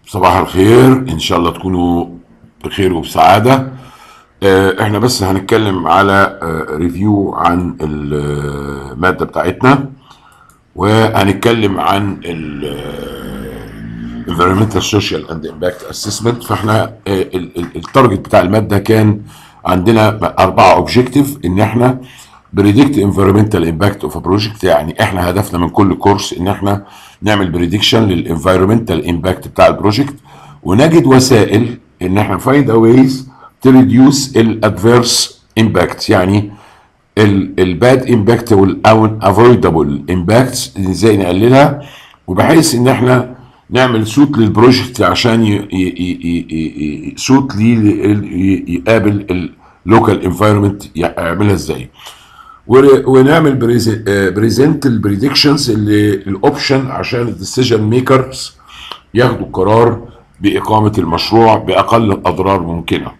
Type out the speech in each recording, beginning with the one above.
صباح الخير ان شاء الله تكونوا بخير وبسعاده آه، احنا بس هنتكلم على آه، ريفيو عن الماده بتاعتنا وهنتكلم عن ال environmental social and impact assessment فاحنا آه، ال- ال- التارجت بتاع الماده كان عندنا اربعه اوبجيكتيف ان احنا بريدكت environmental impact of a project يعني احنا هدفنا من كل كورس ان احنا نعمل بريدكشن للانفيرومنتال امباكت بتاع البروجكت ونجد وسائل ان احنا find a ways to reduce الادفيرس امباكت يعني الباد امباكت والافويدبل امباكتس ازاي نقللها وبحيث ان احنا نعمل سوت للبروجكت عشان ي- ي- ي- ي- ي- سوت ليه ي- يقابل اللوكال انفايرمنت يعملها ازاي ور- ونعمل بريزنت البريدكشنز اللي الاوبشن عشان الديسيجن ميكرز ياخدوا القرار باقامه المشروع باقل الاضرار ممكنه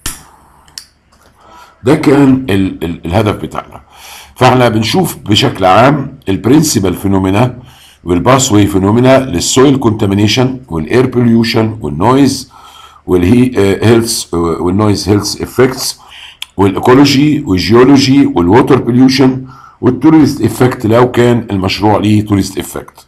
ده كان ال ال الهدف بتاعنا فاحنا بنشوف بشكل عام البرنسبل فينومينا والباس واي فينومينا للسويل كونتامينيشن والاير بوليوشن والنويز والهي هيلث والنويز هيلث افكتس والايكولوجي والجيولوجي والووتر بوليوشن والتوريست افكت لو كان المشروع ليه توريست افكت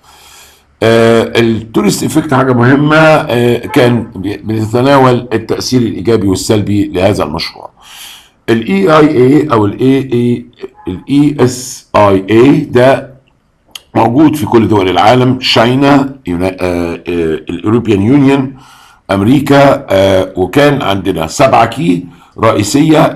التوريست افكت حاجه مهمه آه، كان بنتناول التاثير الايجابي والسلبي لهذا المشروع الاي اي اي او الاي اي الاي اس اي اي ده موجود في كل دول العالم شاينا الاوروبيان يونيون امريكا آه، وكان عندنا سبعه كي رئيسيه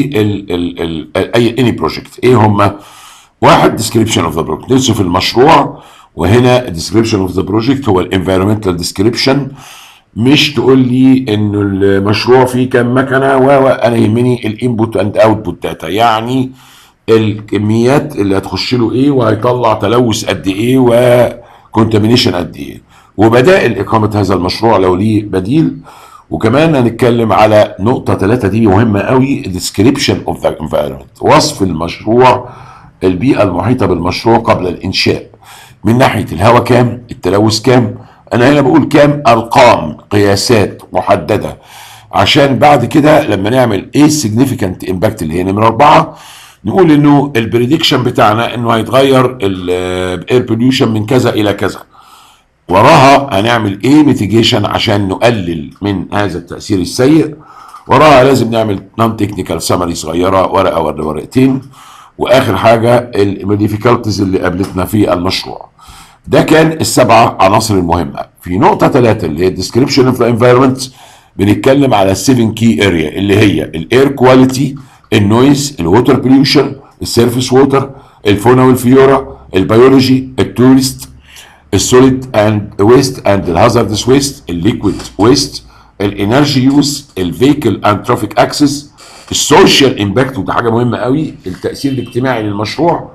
ل اي اني بروجكت ايه هم واحد ديسكريبشن اوف ذا بروجكت نوصف المشروع وهنا ديسكريبشن اوف ذا بروجكت هو الانفيرمنتال ديسكريبشن مش تقول لي انه المشروع فيه كام مكنه و و انا يهمني الانبوت اند اوتبوت داتا يعني الكميات اللي هتخش له ايه وهيطلع تلوث قد ايه وكونتامينيشن قد ايه وبدائل اقامه هذا المشروع لو ليه بديل وكمان هنتكلم على نقطه ثلاثه دي مهمه قوي description اوف ذا environment وصف المشروع البيئه المحيطه بالمشروع قبل الانشاء من ناحيه الهواء كام التلوث كام انا هنا بقول كام ارقام قياسات محدده عشان بعد كده لما نعمل ايه significant امباكت اللي هي نمره اربعه نقول انه البريدكشن بتاعنا انه هيتغير الاير بوليوشن من كذا الى كذا وراها هنعمل ايه ميتيجيشن عشان نقلل من هذا التاثير السيء وراها لازم نعمل نون تكنيكال سمري صغيره ورقه ولا ورقتين واخر حاجه الديفيكالتيز اللي قابلتنا في المشروع ده كان السبعه عناصر المهمه في نقطه ثلاثه اللي هي description اوف ذا environment بنتكلم على السيفن كي اريا اللي هي الاير كواليتي النويز الووتر بوليوشن السيرفيس ووتر الفونا والفيورا البيولوجي التورست السوليد اند ويست اند الهازاردس ويست الليكويد ويست الانرجي يوز الفيكل اند ترافيك اكسس السوشيال امباكت وده حاجه مهمه قوي التاثير الاجتماعي للمشروع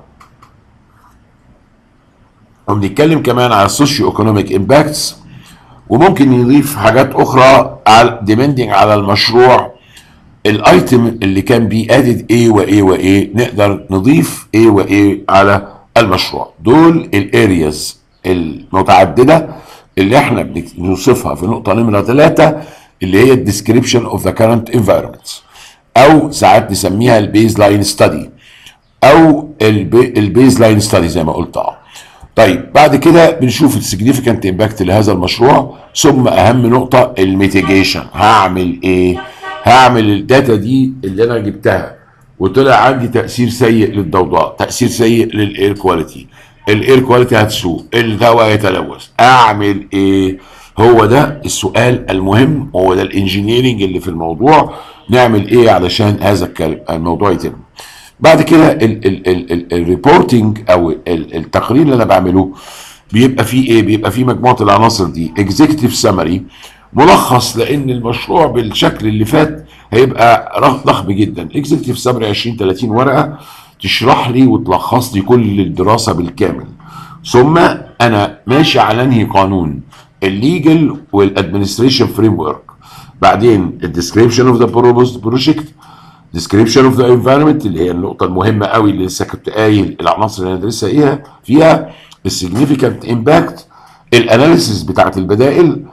وبنتكلم كمان على السوشيو ايكونوميك امباكتس وممكن نضيف حاجات اخرى على ديبندنج على المشروع الايتم اللي كان بيه ادد ايه وايه وايه نقدر نضيف ايه وايه على المشروع دول الارياز المتعدده اللي احنا بنوصفها في نقطه نمره ثلاثه اللي هي الديسكريبشن اوف ذا كارنت انفايرمنت او ساعات نسميها البيز لاين ستادي او البيز لاين ستادي زي ما قلت اه طيب بعد كده بنشوف السيجنيفيكانت امباكت لهذا المشروع ثم اهم نقطه الميتيجيشن هعمل ايه هعمل الداتا دي اللي انا جبتها وطلع عندي تاثير سيء للضوضاء تاثير سيء للاير كواليتي الاير كواليتي هتسوء الهواء يتلوث اعمل ايه هو ده السؤال المهم هو ده الانجينيرنج اللي في الموضوع نعمل ايه علشان هذا الكلام الموضوع يتم بعد كده الريبورتنج او ال- التقرير اللي انا بعمله بيبقى فيه ايه بيبقى فيه مجموعه العناصر دي اكزيكتيف سمري ملخص لان المشروع بالشكل اللي فات هيبقى رخ- ضخم جدا اكزيكتيف سمري 20 30 ورقه تشرح لي وتلخص لي كل الدراسه بالكامل ثم انا ماشي على انهي قانون الليجل والادمنستريشن فريم ورك بعدين الديسكريبشن اوف ذا بروبوزد بروجكت description of the environment اللي هي النقطة المهمة قوي اللي لسه كنت قايل العناصر اللي هندرسها ايه فيها السيجنيفيكانت امباكت الاناليسيس بتاعت البدائل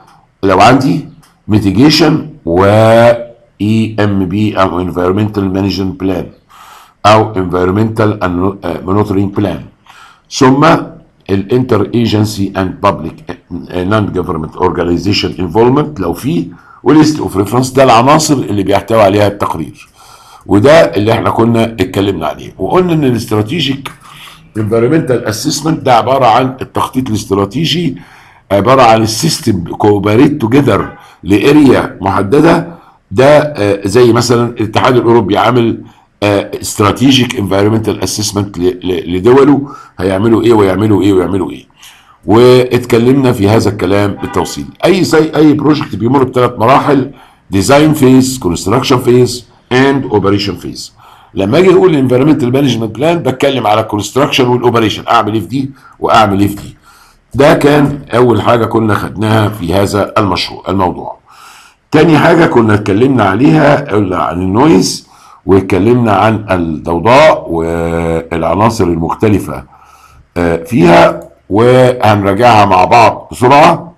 لو عندي ميتيجيشن و اي ام بي او انفيرمنتال مانجمنت بلان او انفيرمنتال مونيتورنج بلان ثم الانتر ايجنسي اند بابليك نون جفرمنت اورجانيزيشن انفولمنت لو في وليست اوف ريفرنس ده العناصر اللي بيحتوي عليها التقرير وده اللي احنا كنا اتكلمنا عليه وقلنا ان الاستراتيجيك انفيرمنتال اسسمنت ده عباره عن التخطيط الاستراتيجي عباره عن السيستم كوبريت توجذر لاريا محدده ده آه زي مثلا الاتحاد الاوروبي عامل استراتيجيك انفيرمنتال اسسمنت لدوله هيعملوا ايه ويعملوا ايه ويعملوا ايه واتكلمنا في هذا الكلام بالتفصيل اي زي اي بروجكت بيمر بثلاث مراحل ديزاين فيز كونستراكشن فيز اند اوبريشن فيز لما اجي اقول الانفيرمنتال مانجمنت بلان بتكلم على الكونستراكشن والاوبريشن اعمل ايه في دي واعمل ايه في دي ده كان اول حاجه كنا خدناها في هذا المشروع الموضوع تاني حاجه كنا اتكلمنا عليها قلنا عن النويز واتكلمنا عن الضوضاء والعناصر المختلفه فيها وهنراجعها مع بعض بسرعه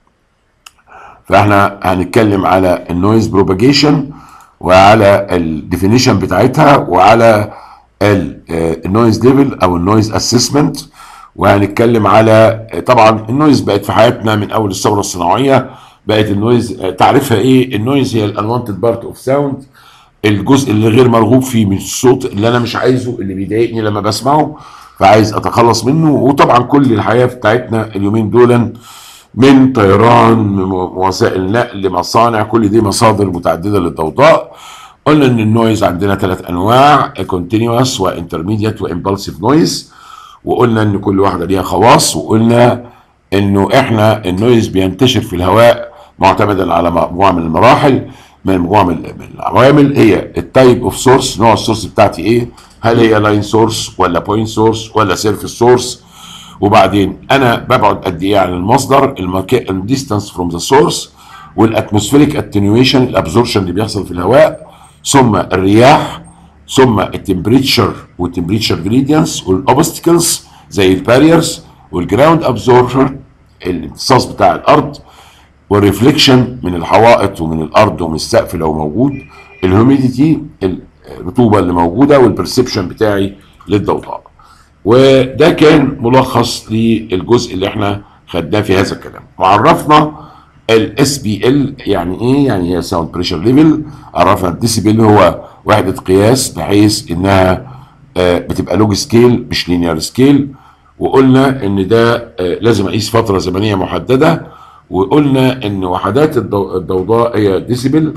فاحنا هنتكلم على النويز بروباجيشن وعلى الديفينيشن بتاعتها وعلى النويز ليفل او النويز اسسمنت وهنتكلم على طبعا النويز بقت في حياتنا من اول الثوره الصناعيه بقت النويز تعرفها ايه النويز هي الانوانتد بارت اوف ساوند الجزء اللي غير مرغوب فيه من الصوت اللي انا مش عايزه اللي بيضايقني لما بسمعه فعايز اتخلص منه وطبعا كل الحياه بتاعتنا اليومين دول من طيران وسائل نقل مصانع كل دي مصادر متعدده للضوضاء قلنا ان النويز عندنا ثلاث انواع كونتينوس وانترميديت وامبلسيف نويز وقلنا ان كل واحده ليها خواص وقلنا انه احنا النويز بينتشر في الهواء معتمدا على مجموعه من المراحل من مجموعه من العوامل هي التايب اوف سورس نوع السورس بتاعتي ايه هل هي لاين سورس ولا بوينت سورس ولا سيرفيس سورس وبعدين انا ببعد قد ايه عن المصدر المكان الديستانس فروم ذا سورس والاتموسفيريك اتنيويشن الابزوربشن اللي بيحصل في الهواء ثم الرياح ثم التمبريتشر والتمبريتشر جريدينتس والاوبستكلز زي الباريرز والجراوند ابزوربشن الامتصاص بتاع الارض والريفليكشن من الحوائط ومن الارض ومن السقف لو موجود الهيوميديتي الرطوبه اللي موجوده والبرسبشن بتاعي للضوضاء وده كان ملخص للجزء اللي احنا خدناه في هذا الكلام وعرفنا الاس بي ال يعني ايه يعني هي ساوند بريشر ليفل عرفنا الديسيبل هو وحده قياس بحيث انها بتبقى لوج سكيل مش لينير سكيل وقلنا ان ده لازم اقيس فتره زمنيه محدده وقلنا ان وحدات الضوضاء هي ديسيبل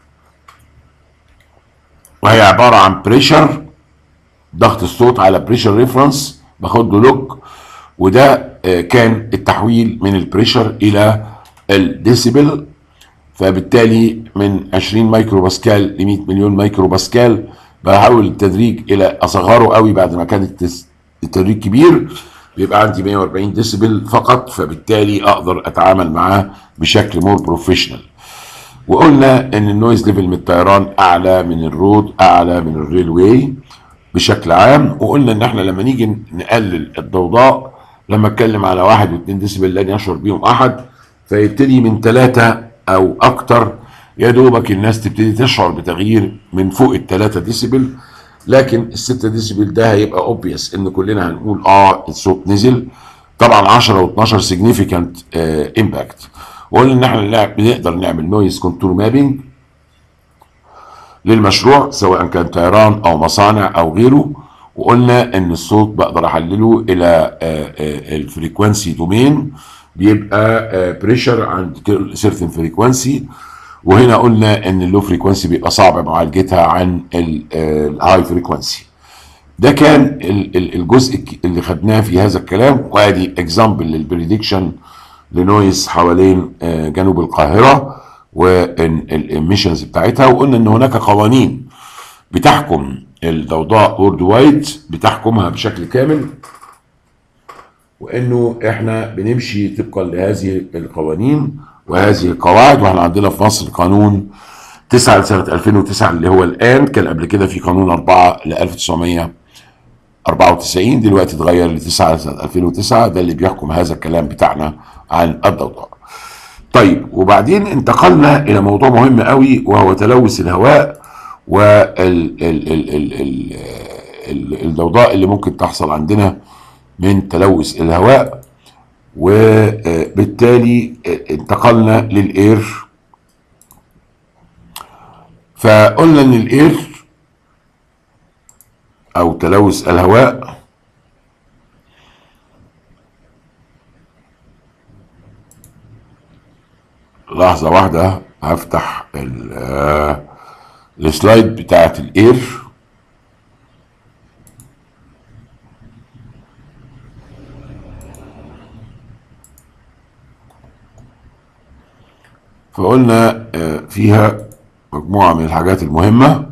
وهي عباره عن بريشر ضغط الصوت على بريشر ريفرنس باخد له لوج وده كان التحويل من البريشر الى الديسيبل فبالتالي من 20 مايكرو باسكال ل 100 مليون مايكرو باسكال بحاول التدريج الى اصغره قوي بعد ما كان التدريج كبير بيبقى عندي 140 ديسيبل فقط فبالتالي اقدر اتعامل معاه بشكل مور بروفيشنال وقلنا ان النويز ليفل من الطيران اعلى من الرود اعلى من الريلوي بشكل عام وقلنا ان احنا لما نيجي نقلل الضوضاء لما اتكلم على واحد واثنين ديسيبل لن يشعر بيهم احد فيبتدي من ثلاثة او اكتر يا دوبك الناس تبتدي تشعر بتغيير من فوق الثلاثة ديسيبل لكن الستة ديسيبل ده هيبقى اوبفيس ان كلنا هنقول اه الصوت نزل طبعا 10 و12 سيجنيفيكانت امباكت وقلنا ان احنا بنقدر نعمل نويز كونتور مابينج للمشروع سواء كان طيران او مصانع او غيره وقلنا ان الصوت بقدر احلله الى الفريكوانسي دومين بيبقى بريشر عند سيرتن فريكوانسي وهنا قلنا ان اللو فريكوانسي بيبقى صعب معالجتها عن الهاي فريكوانسي ده كان الجزء اللي خدناه في هذا الكلام وادي اكزامبل للبريدكشن لنويز حوالين جنوب القاهره والاميشنز بتاعتها وقلنا ان هناك قوانين بتحكم الضوضاء وورد وايد بتحكمها بشكل كامل وانه احنا بنمشي طبقا لهذه القوانين وهذه القواعد واحنا عندنا في مصر قانون 9 لسنه 2009 اللي هو الان كان قبل كده في قانون 4 ل 1994 دلوقتي اتغير ل 9 لسنه 2009 ده اللي بيحكم هذا الكلام بتاعنا عن الضوضاء. طيب وبعدين انتقلنا الى موضوع مهم قوي وهو تلوث الهواء والضوضاء اللي ممكن تحصل عندنا من تلوث الهواء وبالتالي انتقلنا للاير فقلنا ان الاير او تلوث الهواء لحظة واحدة هفتح السلايد بتاعت الاير فقلنا فيها مجموعة من الحاجات المهمة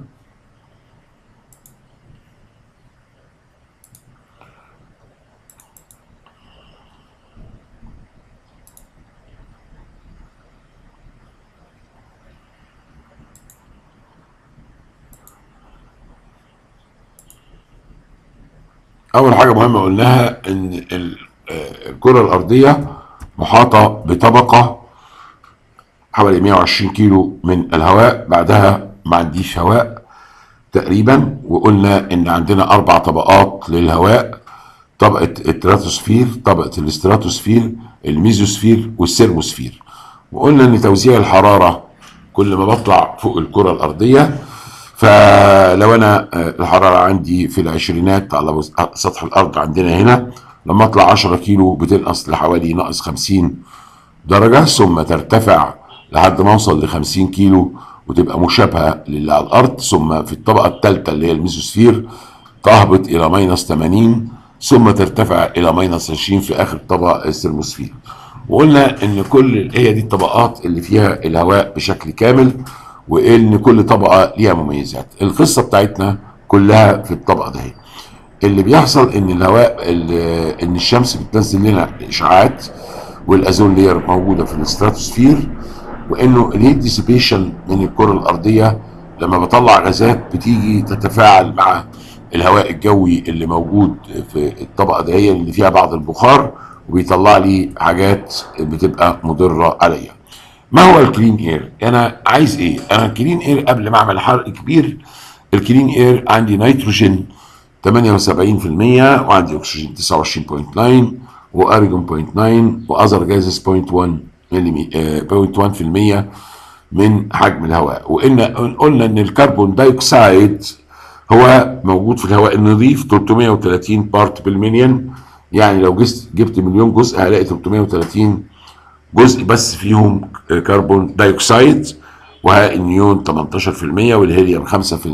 اول حاجه مهمه قلناها ان الكره الارضيه محاطه بطبقه حوالي 120 كيلو من الهواء بعدها ما عنديش هواء تقريبا وقلنا ان عندنا اربع طبقات للهواء طبقه التراتوسفير طبقه الاستراتوسفير الميزوسفير والسيرموسفير وقلنا ان توزيع الحراره كل ما بطلع فوق الكره الارضيه فلو انا الحراره عندي في العشرينات على سطح الارض عندنا هنا لما اطلع 10 كيلو بتنقص لحوالي ناقص 50 درجه ثم ترتفع لحد ما اوصل ل 50 كيلو وتبقى مشابهه للي على الارض ثم في الطبقه الثالثه اللي هي الميزوسفير تهبط الى ماينس 80 ثم ترتفع الى ماينس 20 في اخر طبقه السيرموسفير وقلنا ان كل هي دي الطبقات اللي فيها الهواء بشكل كامل وان كل طبقه ليها مميزات القصه بتاعتنا كلها في الطبقه دي اللي بيحصل ان الهواء ان الشمس بتنزل لنا اشعاعات والازون لير موجوده في الاستراتوسفير وانه الهيت ديسيبيشن من الكره الارضيه لما بطلع غازات بتيجي تتفاعل مع الهواء الجوي اللي موجود في الطبقه دي اللي فيها بعض البخار وبيطلع لي حاجات بتبقى مضره عليا ما هو الكلين اير انا عايز ايه انا الكلين اير قبل ما اعمل حرق كبير الكلين اير عندي نيتروجين 78% وعندي اكسجين 29.9 وارجون 0.9 واذر جازز 0.1 0.1% من حجم الهواء وان قلنا ان الكربون دايوكسيد هو موجود في الهواء النظيف 330 بارت بالمليون يعني لو جبت مليون جزء هلاقي 330 جزء بس فيهم كربون دايوكسيد والنيون 18% والهيليوم 5%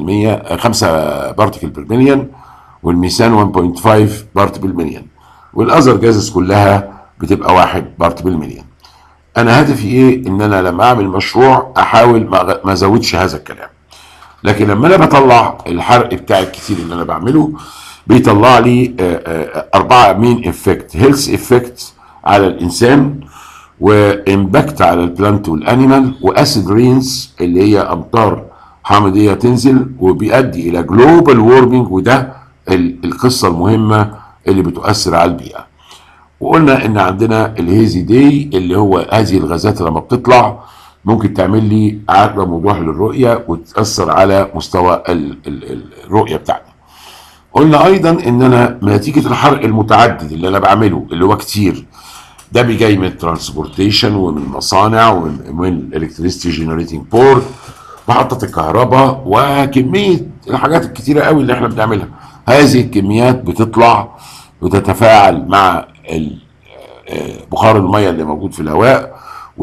5 بارتكل بير مليون والميثان 1.5 بارت بالمليون والاذر جازز كلها بتبقى 1 بارت بالمليون انا هدفي ايه ان انا لما اعمل مشروع احاول ما ازودش هذا الكلام لكن لما انا بطلع الحرق بتاعي الكتير اللي انا بعمله بيطلع لي اربعه مين افكت هيلث افكت على الانسان وامباكت على البلانت والانيمال واسيد رينز اللي هي امطار حامضيه تنزل وبيؤدي الى جلوبال وورمنج وده القصه المهمه اللي بتؤثر على البيئه وقلنا ان عندنا الهيزي داي اللي هو هذه الغازات لما بتطلع ممكن تعمل لي عدم وضوح للرؤيه وتاثر على مستوى ال ال الرؤيه بتاعتي قلنا ايضا ان انا نتيجه الحرق المتعدد اللي انا بعمله اللي هو كتير ده بيجي من الترانسبورتيشن ومن مصانع ومن الالكتريستي جنريتنج بورد محطة الكهرباء وكمية الحاجات الكتيرة قوي اللي احنا بنعملها هذه الكميات بتطلع وتتفاعل مع بخار المية اللي موجود في الهواء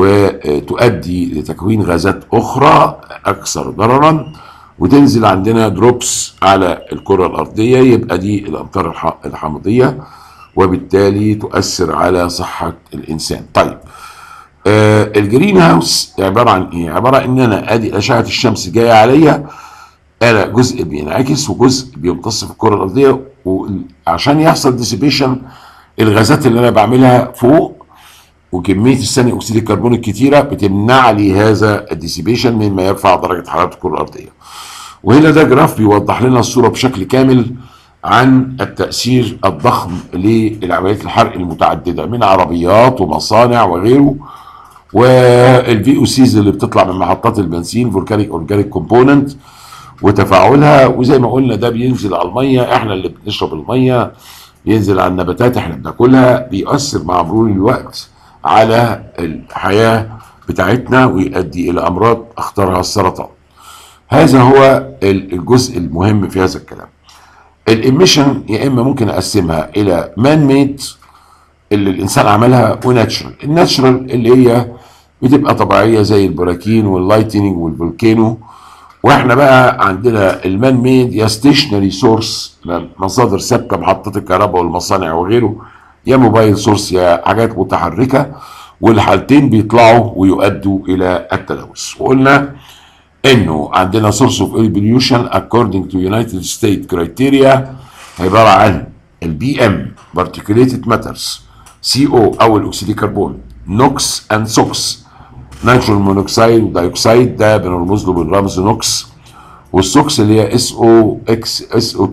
وتؤدي لتكوين غازات أخرى أكثر ضررا وتنزل عندنا دروبس على الكرة الأرضية يبقى دي الأمطار الحامضية وبالتالي تؤثر على صحة الإنسان طيب آه الجرين هاوس عبارة عن إيه؟ عبارة إن أنا أدي أشعة الشمس جاية عليا أنا جزء بينعكس وجزء بيمتص في الكرة الأرضية وعشان يحصل ديسيبيشن الغازات اللي أنا بعملها فوق وكمية الثاني أكسيد الكربون الكتيرة بتمنع لي هذا الديسيبيشن مما يرفع درجة حرارة الكرة الأرضية وهنا ده جراف بيوضح لنا الصورة بشكل كامل عن التأثير الضخم للعمليات الحرق المتعددة من عربيات ومصانع وغيره والفي او سيز اللي بتطلع من محطات البنزين فولكانيك اورجانيك كومبوننت وتفاعلها وزي ما قلنا ده بينزل على الميه احنا اللي بنشرب الميه ينزل على النباتات احنا بناكلها بيؤثر مع مرور الوقت على الحياه بتاعتنا ويؤدي الى امراض اخطرها السرطان. هذا هو الجزء المهم في هذا الكلام. الاميشن يا اما ممكن اقسمها الى مان ميد اللي الانسان عملها وناتشرال الناتشرال اللي هي بتبقى طبيعيه زي البراكين واللايتنينج والفولكانو واحنا بقى عندنا المان ميد يا ستيشنري سورس مصادر ثابته محطات الكهرباء والمصانع وغيره يا موبايل سورس يا حاجات متحركه والحالتين بيطلعوا ويؤدوا الى التلوث وقلنا انه عندنا سورس اوف اير بوليوشن according to United States criteria عباره عن البي ام particulated matters سي او او الاكسيد كربون نوكس اند سوكس نيتروجين مونوكسيد ودايوكسيد ده بنرمز له بالرمز نوكس والسوكس اللي هي اس او اكس اس او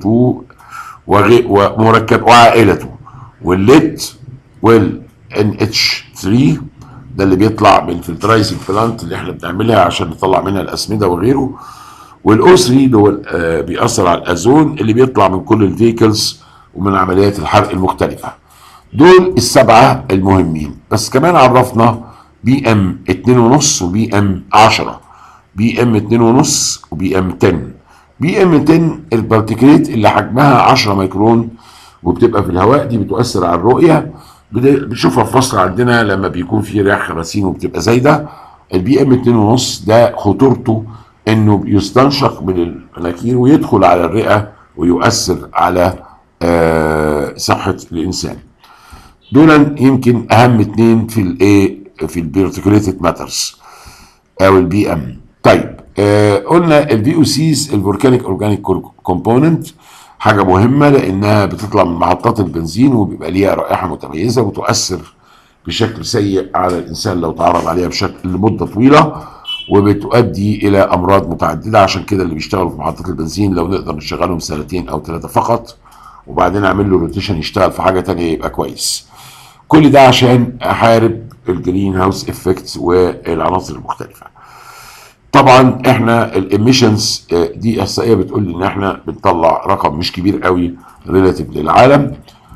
2 ومركب وعائلته والليد والان اتش 3 ده اللي بيطلع من الفلترايزنج بلانت اللي احنا بنعملها عشان نطلع منها الاسمده وغيره والاو 3 اللي هو آه بيأثر على الاوزون اللي بيطلع من كل الفيكلز ومن عمليات الحرق المختلفه دول السبعه المهمين بس كمان عرفنا بي ام 2.5 وبي ام 10 بي ام 2.5 وبي ام 10 بي ام 10 البارتيكليت اللي حجمها 10 ميكرون وبتبقى في الهواء دي بتؤثر على الرؤيه بنشوفها في مصر عندنا لما بيكون في رياح خراسين وبتبقى زايده البي ام 2.5 ده خطورته انه يستنشق من المناخير ويدخل على الرئه ويؤثر على آه صحه الانسان دول يمكن اهم اتنين في الايه في البارتيكوليتد ماترز او البي ام طيب آه قلنا الفي او سيز الفولكانيك اورجانيك كومبوننت حاجه مهمه لانها بتطلع من محطات البنزين وبيبقى ليها رائحه متميزه وتؤثر بشكل سيء على الانسان لو تعرض عليها بشكل لمده طويله وبتؤدي الى امراض متعدده عشان كده اللي بيشتغلوا في محطات البنزين لو نقدر نشغلهم سنتين او ثلاثه فقط وبعدين اعمل له روتيشن يشتغل في حاجه تانية يبقى كويس كل ده عشان احارب الجرين هاوس افكت والعناصر المختلفه طبعا احنا الاميشنز دي احصائيه بتقول لي ان احنا بنطلع رقم مش كبير قوي ريلاتيف للعالم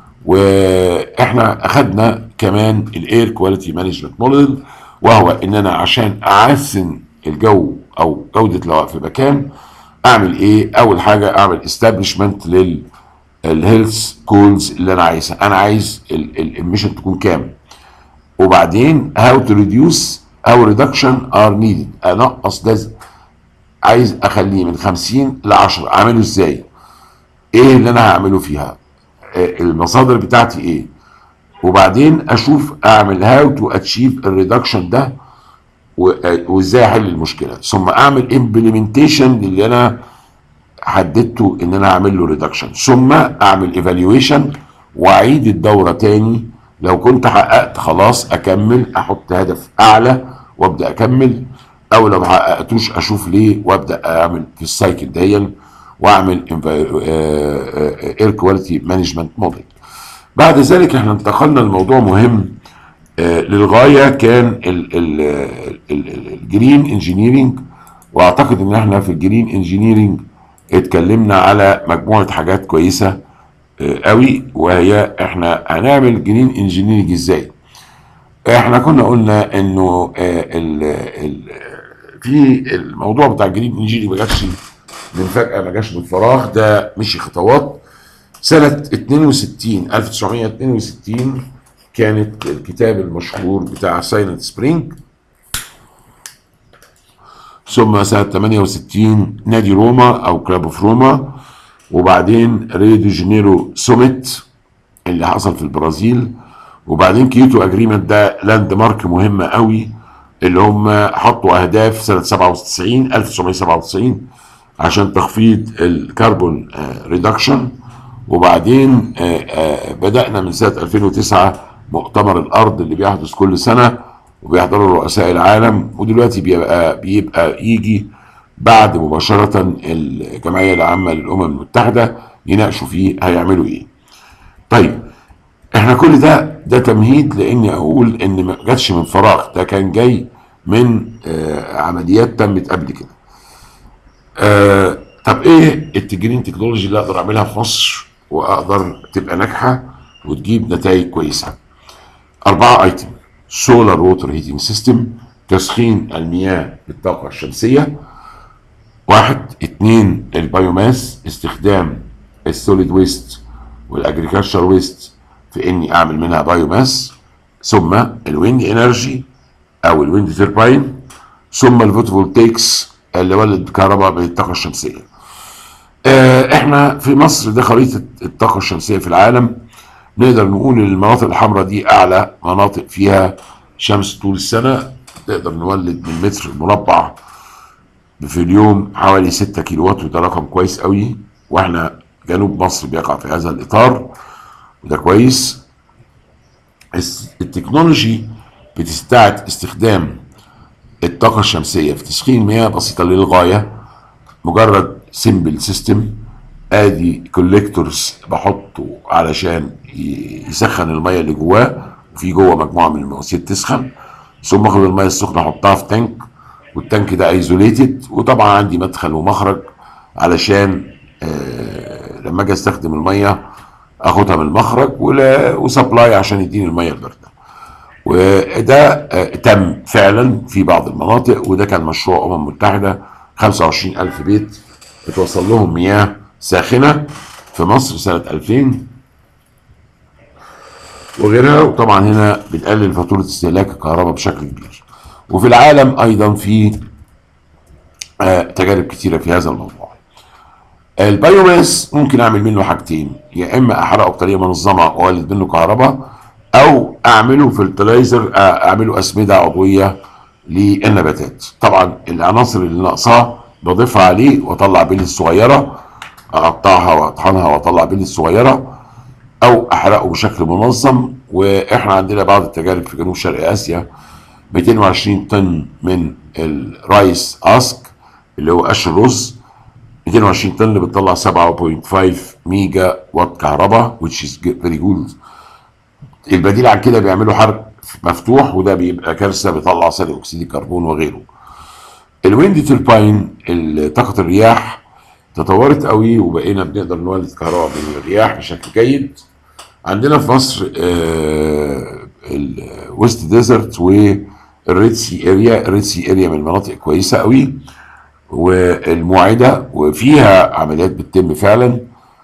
واحنا اخدنا كمان الاير كواليتي مانجمنت موديل وهو ان انا عشان احسن الجو او جوده الهواء في مكان اعمل ايه اول حاجه اعمل استابليشمنت لل الهيلث جولز اللي انا عايزها انا عايز الاميشن تكون كام وبعدين هاو تو ريديوس او ريدكشن ار نيدد انقص ده عايز اخليه من 50 ل 10 اعمله ازاي ايه اللي انا هعمله فيها المصادر بتاعتي ايه وبعدين اشوف اعمل هاو تو اتشيف الريدكشن ده وازاي احل المشكله ثم اعمل امبلمنتيشن للي انا حددته ان انا اعمل له ريدكشن ثم اعمل ايفالويشن واعيد الدوره تاني لو كنت حققت خلاص اكمل احط هدف اعلى وابدا اكمل او لو ما حققتوش اشوف ليه وابدا اعمل في السايكل دي واعمل اير كواليتي مانجمنت موديل بعد ذلك احنا انتقلنا لموضوع مهم آه للغايه كان الجرين انجينيرنج واعتقد ان احنا في الجرين انجينيرنج اتكلمنا على مجموعه حاجات كويسه قوي وهي احنا هنعمل جرين انجينيرنج ازاي احنا كنا قلنا انه ال ال في الموضوع بتاع الجرين انجينيرنج ما جاش من فجاه ما جاش من فراغ ده مشي خطوات سنه 62 1962 كانت الكتاب المشهور بتاع سايلنت سبرينج ثم سنة 68 نادي روما أو كلاب اوف روما وبعدين ريو دي جانيرو سوميت اللي حصل في البرازيل وبعدين كيوتو اجريمنت ده لاند مارك مهمة قوي اللي هم حطوا أهداف سنة 97 1997 عشان تخفيض الكربون ريدكشن وبعدين بدأنا من سنة 2009 مؤتمر الأرض اللي بيحدث كل سنة وبيحضروا رؤساء العالم ودلوقتي بيبقى بيبقى يجي بعد مباشرة الجمعية العامة للأمم المتحدة يناقشوا فيه هيعملوا إيه. طيب احنا كل ده ده تمهيد لاني اقول ان ما جاتش من فراغ ده كان جاي من آه عمليات تمت قبل كده آه طب ايه التجرين تكنولوجي اللي اقدر اعملها في مصر واقدر تبقى ناجحه وتجيب نتائج كويسه اربعه ايتم سولار ووتر هيتنج سيستم تسخين المياه بالطاقه الشمسيه واحد اتنين البايوماس استخدام السوليد ويست والاجريكلتشر ويست في اني اعمل منها بايوماس ثم الويند انرجي او الويند ترباين ثم الفوتوفولتيكس اللي ولد كهرباء بالطاقه الشمسيه آه احنا في مصر ده خريطه الطاقه الشمسيه في العالم نقدر نقول ان المناطق الحمراء دي اعلى مناطق فيها شمس طول السنه نقدر نولد من متر مربع في اليوم حوالي 6 كيلو وات وده رقم كويس قوي واحنا جنوب مصر بيقع في هذا الاطار وده كويس التكنولوجي بتستعد استخدام الطاقة الشمسية في تسخين مياه بسيطة للغاية مجرد سيمبل سيستم ادي كوليكتورز بحطه علشان يسخن المية اللي جواه وفي جوه مجموعة من المواسير تسخن ثم اخد المية السخنة احطها في تانك والتانك ده ايزوليتد وطبعا عندي مدخل ومخرج علشان آه لما اجي استخدم المية اخدها من المخرج وسبلاي عشان يديني المية الباردة وده آه تم فعلا في بعض المناطق وده كان مشروع امم متحدة 25 ألف بيت اتوصل لهم مياه ساخنة في مصر سنة 2000 وغيرها وطبعا هنا بتقلل فاتورة استهلاك الكهرباء بشكل كبير وفي العالم أيضا في آه تجارب كتيرة في هذا الموضوع البايوماس ممكن أعمل منه حاجتين يا إما أحرقه بطريقة منظمة وأولد منه كهرباء أو أعمله فلتلايزر أعمله أسمدة عضوية للنباتات طبعا العناصر اللي ناقصاه بضيفها عليه واطلع بيلي الصغيره اقطعها واطحنها واطلع بيلي الصغيره او احرقه بشكل منظم واحنا عندنا بعض التجارب في جنوب شرق اسيا 220 طن من الرايس اسك اللي هو قش الرز 220 طن بتطلع 7.5 ميجا وات كهرباء which is very good البديل عن كده بيعملوا حرق مفتوح وده بيبقى كارثه بيطلع ثاني اكسيد الكربون وغيره الويند توربين طاقه الرياح تطورت قوي وبقينا بنقدر نولد كهرباء من الرياح بشكل جيد عندنا في مصر الويست ديزرت والريد سي اريا الريد سي اريا من المناطق كويسه قوي والموعده وفيها عمليات بتتم فعلا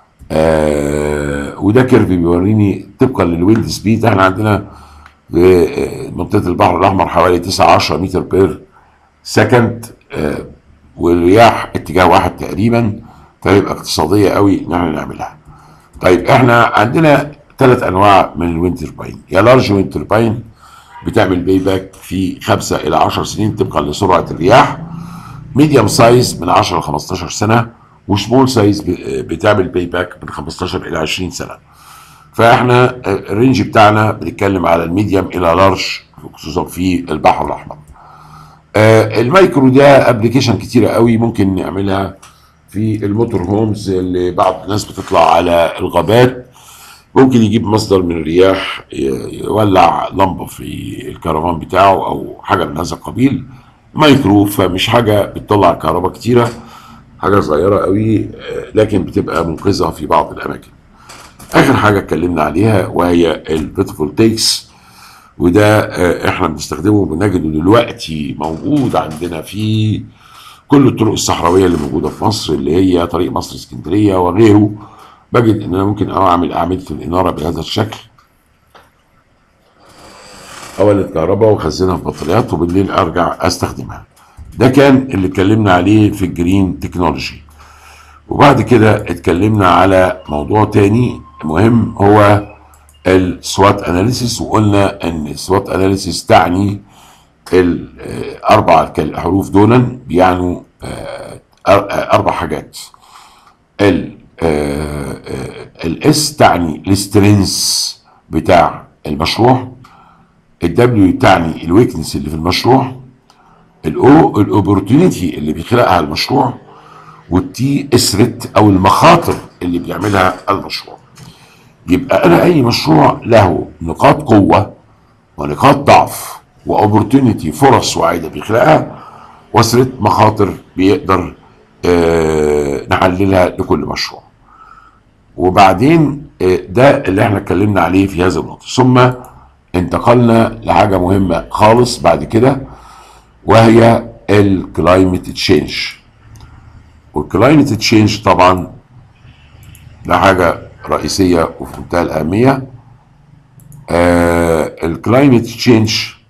آه وده كيرف بيوريني طبقا للويند سبيد احنا عندنا في منطقه البحر الاحمر حوالي 9 10 متر بير سكند آه والرياح اتجاه واحد تقريبا فيبقى اقتصاديه قوي ان احنا نعملها. طيب احنا عندنا ثلاث انواع من الويند تربين يا لارج ويند تربين بتعمل باي باك في 5 الى 10 سنين طبقا لسرعه الرياح ميديوم سايز من 10 ل 15 سنه وسمول سايز بتعمل باي باك من 15 الى 20 سنه. فاحنا الرينج بتاعنا بنتكلم على الميديوم الى لارج خصوصا في البحر الاحمر. آه المايكرو ده ابلكيشن كتيره قوي ممكن نعملها في الموتور هومز اللي بعض الناس بتطلع على الغابات ممكن يجيب مصدر من الرياح يولع لمبه في الكرفان بتاعه او حاجه من هذا القبيل مايكرو فمش حاجه بتطلع كهرباء كتيره حاجه صغيره قوي لكن بتبقى منقذه في بعض الاماكن اخر حاجه اتكلمنا عليها وهي الفوتوفولتيكس وده احنا بنستخدمه بنجده دلوقتي موجود عندنا في كل الطرق الصحراويه اللي موجوده في مصر اللي هي طريق مصر اسكندريه وغيره بجد ان انا ممكن اعمل اعمده الاناره بهذا الشكل اولد كهرباء واخزنها في بطاريات وبالليل ارجع استخدمها ده كان اللي اتكلمنا عليه في الجرين تكنولوجي وبعد كده اتكلمنا على موضوع تاني مهم هو السوات اناليسيس وقلنا ان السوات اناليسيس تعني الاربع الحروف دولا بيعنوا اربع حاجات الاس تعني السترينث بتاع المشروع الدبليو تعني الويكنس اللي في المشروع الاو الاوبورتونيتي اللي بيخلقها المشروع والتي اسرت او المخاطر اللي بيعملها المشروع يبقى انا اي مشروع له نقاط قوه ونقاط ضعف واوبورتونيتي فرص واعده بيخلقها وسرة مخاطر بيقدر آه نحللها لكل مشروع وبعدين آه ده اللي احنا اتكلمنا عليه في هذا النقطة ثم انتقلنا لحاجة مهمة خالص بعد كده وهي الكلايمت تشينج والكلايمت تشينج طبعا ده حاجة رئيسية وفي منتهى الأهمية آه الكلايمت تشينج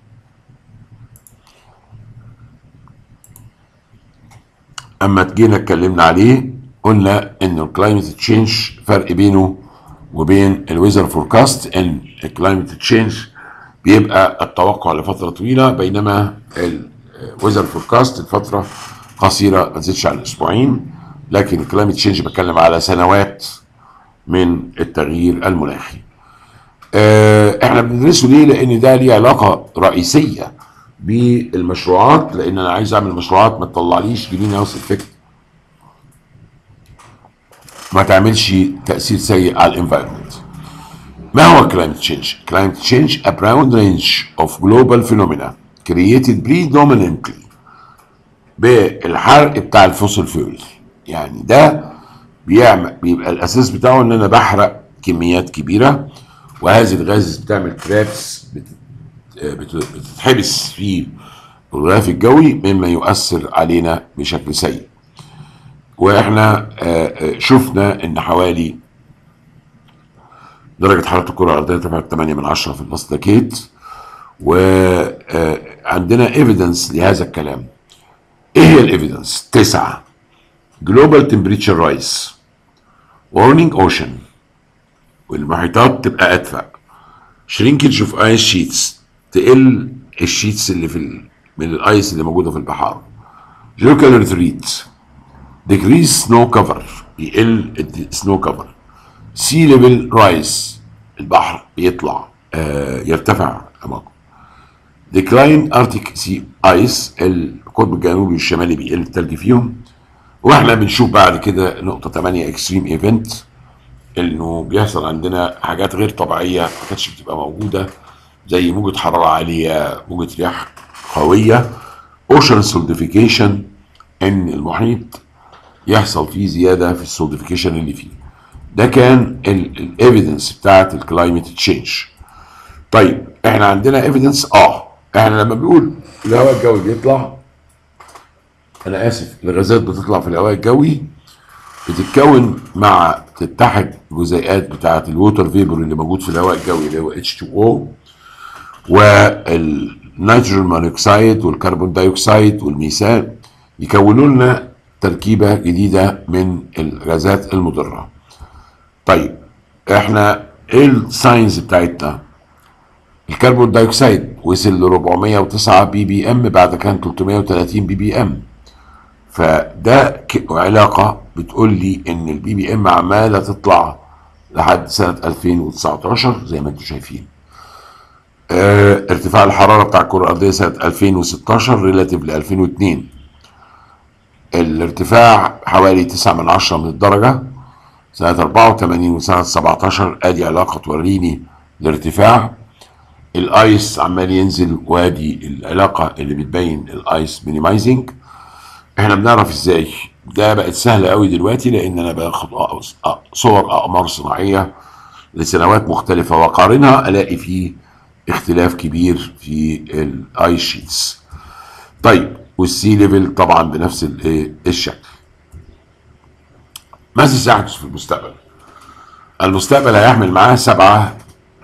اما جينا اتكلمنا عليه قلنا ان الكلايمت تشينج فرق بينه وبين الويزر فوركاست ان الكلايمت تشينج بيبقى التوقع لفتره طويله بينما الويزر فوركاست الفتره قصيره ما تزيدش عن اسبوعين لكن الكلايمت تشينج بتكلم على سنوات من التغيير المناخي. احنا بندرسه ليه؟ لان ده ليه علاقه رئيسيه بالمشروعات لان انا عايز اعمل مشروعات ما تطلعليش جرين هاوس افكت ما تعملش تاثير سيء على الانفايرمنت ما هو climate change? Climate change a broad range of global phenomena created predominantly بالحرق بتاع الفوسل فيول يعني ده بيعمل بيبقى الاساس بتاعه ان انا بحرق كميات كبيره وهذه الغاز بتعمل ترابس بتتحبس في الغلاف الجوي مما يؤثر علينا بشكل سيء واحنا شفنا ان حوالي درجة حرارة الكرة الأرضية ارتفعت 8 من 10 في المصداكيت وعندنا ايفيدنس لهذا الكلام ايه هي الايفيدنس؟ تسعة جلوبال تمبريتشر رايز وارنينج اوشن والمحيطات تبقى ادفع شرينكج اوف ايس شيتس تقل الشيتس اللي في ال... من الايس اللي موجوده في البحار جيوكال ريتريت ديكريز سنو كفر يقل السنو كفر سي ليفل رايز البحر بيطلع آه يرتفع اماكن ديكلاين ارتيك سي ايس القطب الجنوبي والشمالي بيقل التلج فيهم واحنا بنشوف بعد كده نقطه 8 اكستريم ايفنت انه بيحصل عندنا حاجات غير طبيعيه ما كانتش بتبقى موجوده زي موجة حرارة عالية موجة رياح قوية اوشن سولديفيكيشن ان المحيط يحصل فيه زيادة في السولديفيكيشن اللي فيه ده كان الايفيدنس بتاعت الكلايمت تشينج طيب احنا عندنا ايفيدنس اه احنا لما بنقول الهواء الجوي بيطلع انا اسف الغازات بتطلع في الهواء الجوي بتتكون مع تتحد جزيئات بتاعه الووتر فيبر اللي موجود في الهواء الجوي اللي هو H2O والنيتروجين مونوكسيد والكربون دايوكسيد والميثان يكونوا لنا تركيبة جديدة من الغازات المضرة طيب احنا ايه الساينز بتاعتنا الكربون دايوكسيد وصل ل 409 بي بي ام بعد كان 330 بي بي ام فده علاقة بتقول لي ان البي بي ام عمالة تطلع لحد سنة 2019 زي ما انتم شايفين اه ارتفاع الحرارة بتاع الكرة الأرضية سنة 2016 ريلاتيف ل 2002 الارتفاع حوالي 9 من 10 من الدرجة سنة 84 وسنة 17 ادي علاقة توريني الارتفاع الايس عمال ينزل وادي العلاقة اللي بتبين الايس مينيمايزنج احنا بنعرف ازاي ده بقت سهلة قوي دلوقتي لان انا باخد صور اقمار صناعية لسنوات مختلفة واقارنها الاقي فيه اختلاف كبير في الاي شيتس طيب والسي ليفل طبعا بنفس الشكل ماذا سيحدث في المستقبل المستقبل هيحمل معاه سبعة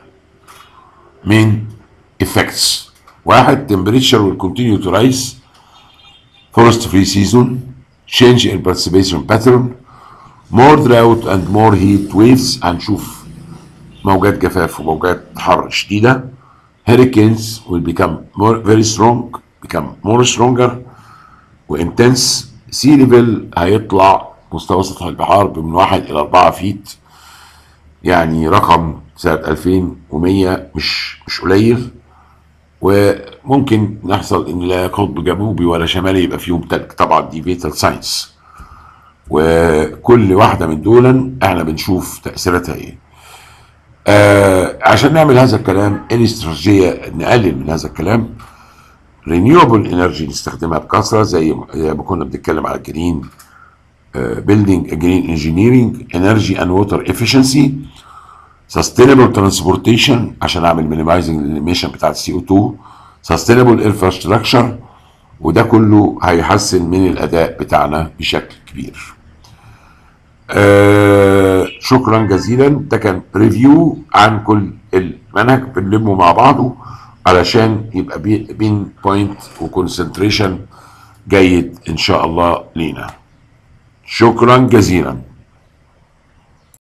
من effects واحد temperature will continue to rise forest free season change in precipitation pattern more drought and more heat waves هنشوف موجات جفاف وموجات حر شديدة hurricanes will become more very strong become more stronger وintense sea level هيطلع مستوى سطح البحار من واحد إلى أربعة فيت يعني رقم سنة 2100 مش مش قليل وممكن نحصل ان لا قطب جنوبي ولا شمالي يبقى فيهم تلج طبعا دي فيتال ساينس وكل واحده من دول احنا بنشوف تاثيراتها ايه آه عشان نعمل هذا الكلام ايه الاستراتيجيه نقلل من هذا الكلام رينيوبل انرجي نستخدمها بكثره زي زي ما كنا بنتكلم على جرين بيلدينج جرين انجينيرنج انرجي اند ووتر افشنسي سستينبل ترانسبورتيشن عشان اعمل مينيمايزنج للإيميشن بتاعت السي او 2 سستينبل انفراستراكشر وده كله هيحسن من الاداء بتاعنا بشكل كبير. آه شكرا جزيلا ده كان ريفيو عن كل المنهج بنلمه مع بعضه علشان يبقى بين بوينت وكونسنتريشن جيد ان شاء الله لينا شكرا جزيلا